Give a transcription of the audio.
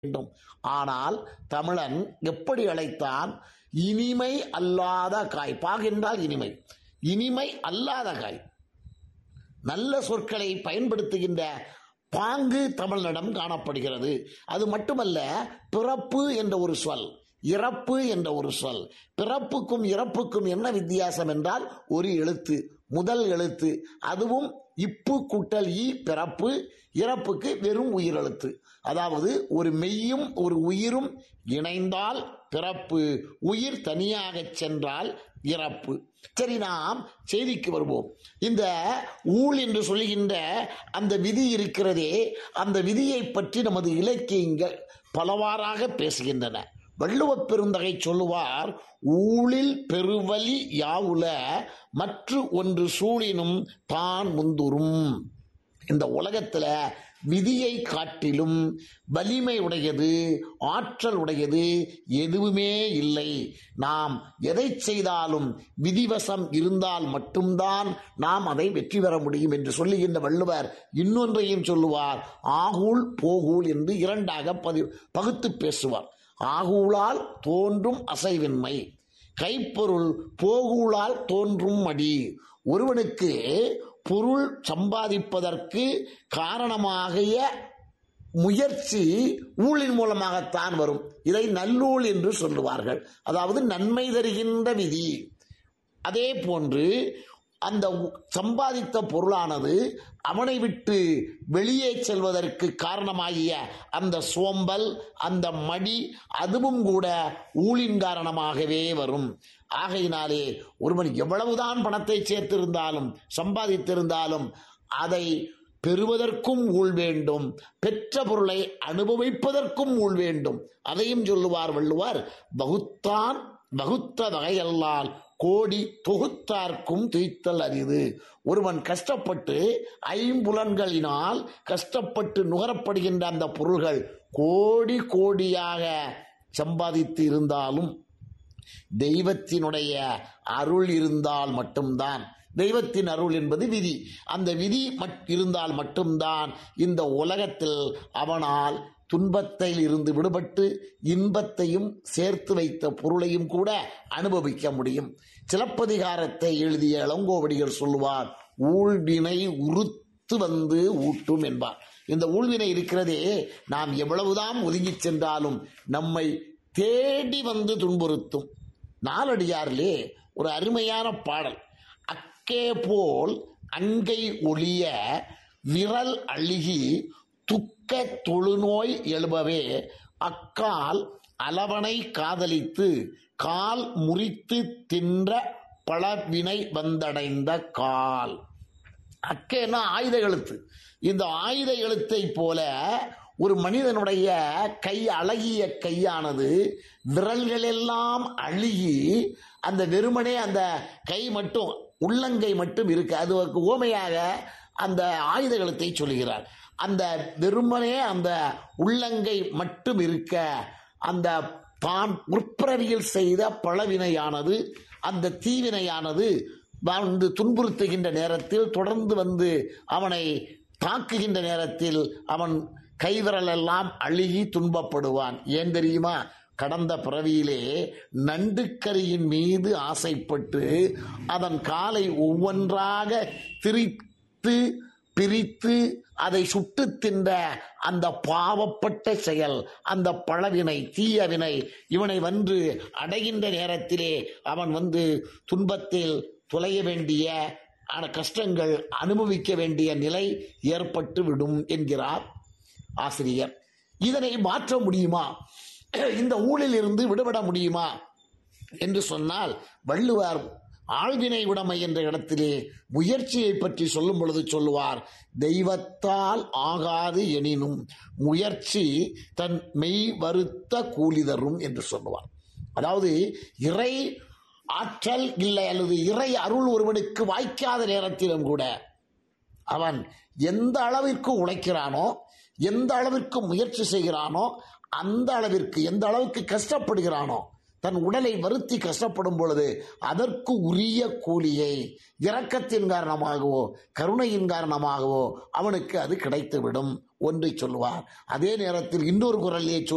வேண்டும் ஆனால் தமிழன் எப்படி அழைத்தான் இனிமை அல்லாத காய் பாகு என்றால் இனிமை இனிமை அல்லாத காய் நல்ல சொற்களை பயன்படுத்துகின்ற பாங்கு தமிழனிடம் காணப்படுகிறது அது மட்டுமல்ல பிறப்பு என்ற ஒரு சொல் இறப்பு என்ற ஒரு சொல் பிறப்புக்கும் இறப்புக்கும் என்ன வித்தியாசம் என்றால் ஒரு எழுத்து முதல் எழுத்து அதுவும் இப்பு கூட்டல் ஈ பிறப்பு இறப்புக்கு வெறும் உயிரெழுத்து அதாவது ஒரு மெய்யும் ஒரு உயிரும் இணைந்தால் பிறப்பு உயிர் தனியாக சென்றால் இறப்பு சரி நாம் செய்திக்கு வருவோம் இந்த ஊழ் என்று சொல்லுகின்ற அந்த விதி இருக்கிறதே அந்த விதியை பற்றி நமது இலக்கியங்கள் பலவாறாக பேசுகின்றன வள்ளுவப் பெருந்தகை சொல்லுவார் ஊழில் பெருவலி யாவுல மற்ற ஒன்று சூழினும் தான் முந்துரும் இந்த உலகத்துல விதியை காட்டிலும் வலிமை உடையது ஆற்றல் உடையது எதுவுமே இல்லை நாம் எதை செய்தாலும் விதிவசம் இருந்தால் மட்டும்தான் நாம் அதை வெற்றி பெற முடியும் என்று சொல்லுகின்ற வள்ளுவர் இன்னொன்றையும் சொல்லுவார் ஆகூல் போகூல் என்று இரண்டாக பதி பகுத்து பேசுவார் ஆகூலால் தோன்றும் அசைவின்மை கைப்பொருள் போகூலால் தோன்றும் மடி ஒருவனுக்கு பொருள் சம்பாதிப்பதற்கு காரணமாகிய முயற்சி ஊழின் மூலமாகத்தான் வரும் இதை நல்லூழ் என்று சொல்லுவார்கள் அதாவது நன்மை தருகின்ற விதி அதே போன்று அந்த சம்பாதித்த பொருளானது அவனை விட்டு வெளியே செல்வதற்கு காரணமாகிய அந்த சோம்பல் அந்த மடி அதுவும் கூட ஊழின் காரணமாகவே வரும் ஆகையினாலே ஒருவன் எவ்வளவுதான் பணத்தை சேர்த்திருந்தாலும் சம்பாதித்திருந்தாலும் அதை பெறுவதற்கும் ஊழ் வேண்டும் பெற்ற பொருளை அனுபவிப்பதற்கும் ஊழ் வேண்டும் அதையும் சொல்லுவார் வள்ளுவார் வகுத்தான் வகுத்த வகையல்லால் கோடி தொகுத்தார்க்கும் துய்த்தல் அரிது ஒருவன் கஷ்டப்பட்டு ஐம்புலன்களினால் கஷ்டப்பட்டு நுகரப்படுகின்ற அந்த பொருள்கள் கோடி கோடியாக சம்பாதித்து இருந்தாலும் தெய்வத்தினுடைய அருள் இருந்தால் மட்டும்தான் தெய்வத்தின் அருள் என்பது விதி அந்த விதி இருந்தால் மட்டும்தான் இந்த உலகத்தில் அவனால் துன்பத்தில் இருந்து விடுபட்டு இன்பத்தையும் சேர்த்து வைத்த பொருளையும் கூட அனுபவிக்க முடியும் சிலப்பதிகாரத்தை எழுதிய இளங்கோவடிகள் சொல்லுவார் ஊழ்வினை உறுத்து வந்து ஊட்டும் என்பார் இந்த ஊழ்வினை இருக்கிறதே நாம் எவ்வளவுதான் ஒதுங்கிச் சென்றாலும் நம்மை தேடி வந்து துன்புறுத்தும் நாலடியாரிலே ஒரு அருமையான பாடல் அக்கே போல் அங்கை ஒளிய விரல் அழுகி துக்க தொழுநோய் எழுபவே அக்கால் அளவனை காதலித்து கால் முறித்து தின்ற பழவினை வந்தடைந்த கால் அக்கேன்னா ஆயுத எழுத்து இந்த ஆயுத எழுத்தை போல ஒரு மனிதனுடைய கை அழகிய கையானது விரல்களெல்லாம் அழுகி அந்த வெறுமனே அந்த கை மட்டும் உள்ளங்கை மட்டும் இருக்கு அது ஓமையாக அந்த ஆயுத எழுத்தை சொல்கிறார் அந்த வெறுமனே அந்த உள்ளங்கை மட்டும் இருக்க அந்த தான் உற்பரவியில் செய்த பழவினையானது அந்த தீவினையானது வந்து துன்புறுத்துகின்ற நேரத்தில் தொடர்ந்து வந்து அவனை தாக்குகின்ற நேரத்தில் அவன் கைவிரல் எல்லாம் அழுகி துன்பப்படுவான் ஏன் தெரியுமா கடந்த பிறவியிலே நண்டுக்கரியின் மீது ஆசைப்பட்டு அதன் காலை ஒவ்வொன்றாக திரித்து பிரித்து அதை சுட்டு தின்ற அந்த பாவப்பட்ட செயல் அந்த பழவினை தீய வினை இவனை வந்து அடைகின்ற நேரத்திலே அவன் வந்து துன்பத்தில் துளைய வேண்டிய கஷ்டங்கள் அனுபவிக்க வேண்டிய நிலை ஏற்பட்டு விடும் என்கிறார் ஆசிரியர் இதனை மாற்ற முடியுமா இந்த ஊழில் இருந்து விடுபட முடியுமா என்று சொன்னால் வள்ளுவர் ஆழ்வினை உடைமை என்ற இடத்திலே முயற்சியை பற்றி சொல்லும் பொழுது சொல்லுவார் தெய்வத்தால் ஆகாது எனினும் முயற்சி தன் மெய் வருத்த கூலி தரும் என்று சொல்லுவார் அதாவது இறை ஆற்றல் இல்லை அல்லது இறை அருள் ஒருவனுக்கு வாய்க்காத நேரத்திலும் கூட அவன் எந்த அளவிற்கு உழைக்கிறானோ எந்த அளவிற்கு முயற்சி செய்கிறானோ அந்த அளவிற்கு எந்த அளவுக்கு கஷ்டப்படுகிறானோ தன் உடலை வருத்தி கஷ்டப்படும் பொழுது அதற்கு உரிய கூலியை இரக்கத்தின் காரணமாகவோ கருணையின் காரணமாகவோ அவனுக்கு அது கிடைத்துவிடும் ஒன்றை சொல்லுவார் அதே நேரத்தில் இன்னொரு குரலிலே சொல்